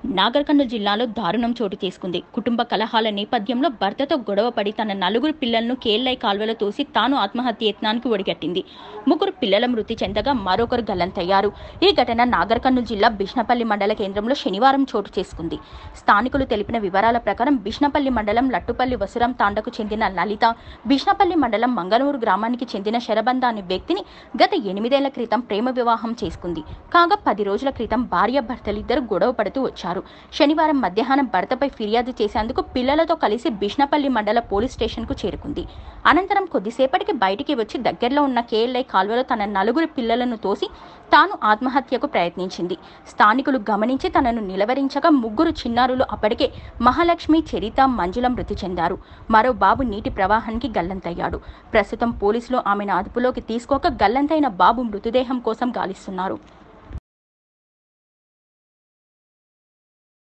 నాగర్ కర్నూలు జిల్లాలో దారుణం చోటు చేసుకుంది కుటుంబ కలహాల నేపథ్యంలో భర్తతో గొడవపడి తన నలుగురు పిల్లలను కేళ్ళై కాల్వలో తోసి తాను ఆత్మహత్య యత్నానికి ఒడిగట్టింది ముగ్గురు పిల్లల మృతి చెందగా మరొకరు గల్లంతయ్యారు ఈ ఘటన నాగర్ కర్నూలు జిల్లా బిష్నపల్లి మండల కేంద్రంలో శనివారం చోటు చేసుకుంది స్థానికులు తెలిపిన వివరాల ప్రకారం బిష్నపల్లి మండలం లట్టుపల్లి వసురం తాండకు చెందిన లలిత బిష్నపల్లి మండలం మంగళూరు గ్రామానికి చెందిన శరబంద అనే వ్యక్తిని గత ఎనిమిదేళ్ల క్రితం ప్రేమ వివాహం చేసుకుంది కాగా పది రోజుల క్రితం భార్య భర్తలిద్దరు గొడవ పడుతూ వచ్చారు శనివారం మధ్యాహ్నం భర్తపై ఫిర్యాదు చేసేందుకు పిల్లలతో కలిసి బిష్నపల్లి మండల పోలీస్ స్టేషన్కు చేరుకుంది అనంతరం కొద్దిసేపటికి బయటికి వచ్చి దగ్గరలో ఉన్న కేఎల్ఐ కాల్వలో తన నలుగురు పిల్లలను తోసి తాను ఆత్మహత్యకు ప్రయత్నించింది స్థానికులు గమనించి తనను నిలవరించగా ముగ్గురు చిన్నారులు అప్పటికే మహాలక్ష్మి చరిత మంజుల మృతి చెందారు మరో బాబు నీటి ప్రవాహానికి గల్లంతయ్యాడు ప్రస్తుతం పోలీసులు ఆమెను అదుపులోకి తీసుకోక గల్లంతైన బాబు మృతదేహం కోసం గాలిస్తున్నారు